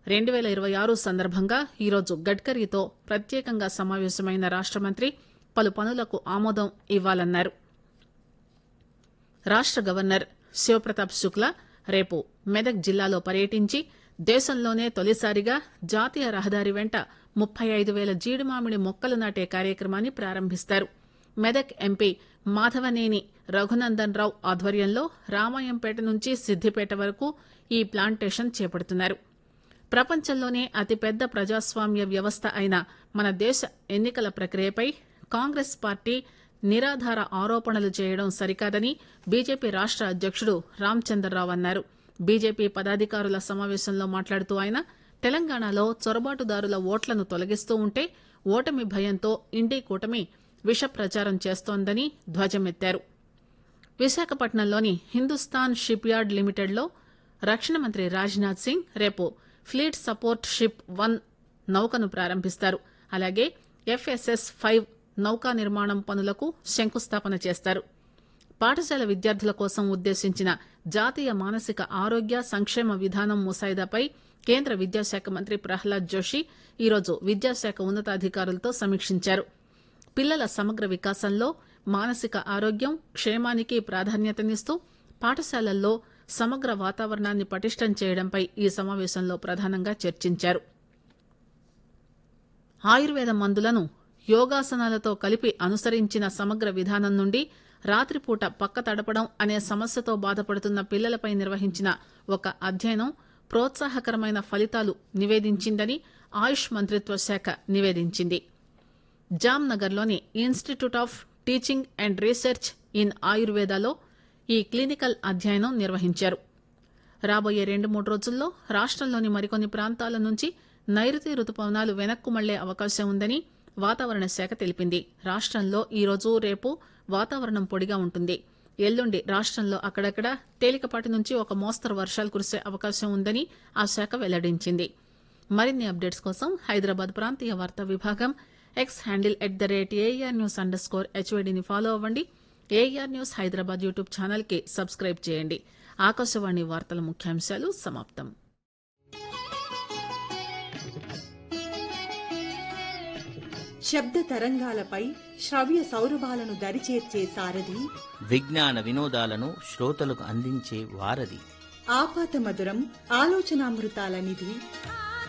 రెండు పేల ఇరవై ఆరు సందర్భంగా ఈరోజు గడ్కరీతో ప్రత్యేకంగా సమావేశమైన రాష్ట మంత్రి పలు పనులకు ఆమోదం ఇవ్వాలన్నారు రాష్ట గవర్నర్ శివప్రతాప్ శుక్లా రేపు మెదక్ జిల్లాలో పర్యటించి దేశంలోనే తొలిసారిగా జాతీయ రహదారి వెంట ముప్పై ఐదు వేల జీడిమామిడి మొక్కలు నాటే కార్యక్రమాన్ని ప్రారంభిస్తారు మెదక్ ఎంపీ మాధవనేని రఘునందన్ రావు ఆధ్వర్యంలో రామాయంపేట నుంచి సిద్దిపేట వరకు ఈ ప్లాంటేషన్ చేపడుతున్నారు ప్రపంచంలోనే అతిపెద్ద ప్రజాస్వామ్య వ్యవస్థ అయిన మన దేశ ఎన్నికల ప్రక్రియపై కాంగ్రెస్ పార్టీ నిరాధార ఆరోపణలు చేయడం సరికాదని బీజేపీ రాష్ట అధ్యకుడు రామచంద్రరావు అన్నారు బీజేపీ పదాధికారుల సమావేశంలో మాట్లాడుతూ ఆయన తెలంగాణలో చొరబాటుదారుల ఓట్లను తొలగిస్తూ ఉంటే ఓటమి భయంతో ఇండి కూటమి విష ప్రచారం చేస్తోందని ధ్వజమెత్తారు విశాఖపట్నంలోని హిందుస్థాన్ షిప్ యార్డ్ లిమిటెడ్లో రక్షణ మంత్రి రాజ్నాథ్ సింగ్ రేపు ఫ్లీట్ సపోర్ట్ షిప్ వన్ నౌకను ప్రారంభిస్తారు అలాగే ఎఫ్ఎస్ఎస్ ఫైవ్ నౌకా నిర్మాణం పనులకు శంకుస్థాపన చేస్తారు పాఠశాల విద్యార్థుల కోసం ఉద్దేశించిన జాతీయ మానసిక ఆరోగ్య సంక్షేమ విధానం ముసాయిదాపై కేంద్ర విద్యాశాఖ మంత్రి ప్రహ్లాద్ జోషి ఈరోజు విద్యాశాఖ ఉన్నతాధికారులతో సమీక్షించారు పిల్లల సమగ్ర వికాసంలో మానసిక ఆరోగ్యం క్షేమానికి ప్రాధాన్యతనిస్తూ పాఠశాలల్లో సమగ్ర వాతావరణాన్ని పటిష్టం చేయడంపై ఈ సమావేశంలో ప్రధానంగా చర్చించారు ఆయుర్వేద మందులను యోగాసనాలతో కలిపి అనుసరించిన సమగ్ర విధానం నుండి రాత్రిపూట పక్క తడపడం అనే సమస్యతో బాధపడుతున్న పిల్లలపై నిర్వహించిన ఒక అధ్యయనం ప్రోత్సాహకరమైన ఫలితాలు నివేదించిందని ఆయుష్ మంత్రిత్వ శాఖ నివేదించింది జామ్నగర్లోని institute of teaching and research in ఆయుర్వేదాలో ఈ క్లినికల్ అధ్యయనం నిర్వహించారు రాబోయే రెండు మూడు రోజుల్లో రాష్టంలోని మరికొన్ని ప్రాంతాల నుంచి నైరుతి రుతుపవనాలు వెనక్కు మళ్లే అవకాశం ఉందని వాతావరణ శాఖ తెలిపింది రాష్టంలో ఈరోజు రేపు వాతావరణం పొడిగా ఉంటుంది ఎల్లుండి రాష్టంలో అక్కడక్కడ తేలికపాటి నుంచి ఒక మోస్తరు వర్షాలు కురిసే అవకాశం ఉందని ఆ శాఖ వెల్లడించింది మరిన్ని అప్డేట్స్ కోసం హైదరాబాద్ ప్రాంతీయ వార్తా విభాగం X handle at the rate AR news underscore స్కోర్ హెచ్వైడిని ఫాలో అవ్వండి AR news Hyderabad YouTube channel కి సబ్స్క్రైబ్ చేయండి ఆకాశవాణి వార్తల ముఖ్యాంశాలు సమాప్తం శబ్ద తరంగాలపై శ్రవ్య సౌరభాలను దరిచేర్చే సారథి విజ్ఞాన వినోదాలను శ్రోతలకు అందించే వారధి ఆపాత మధురం ఆలోచనామృతాల నిధి ఆ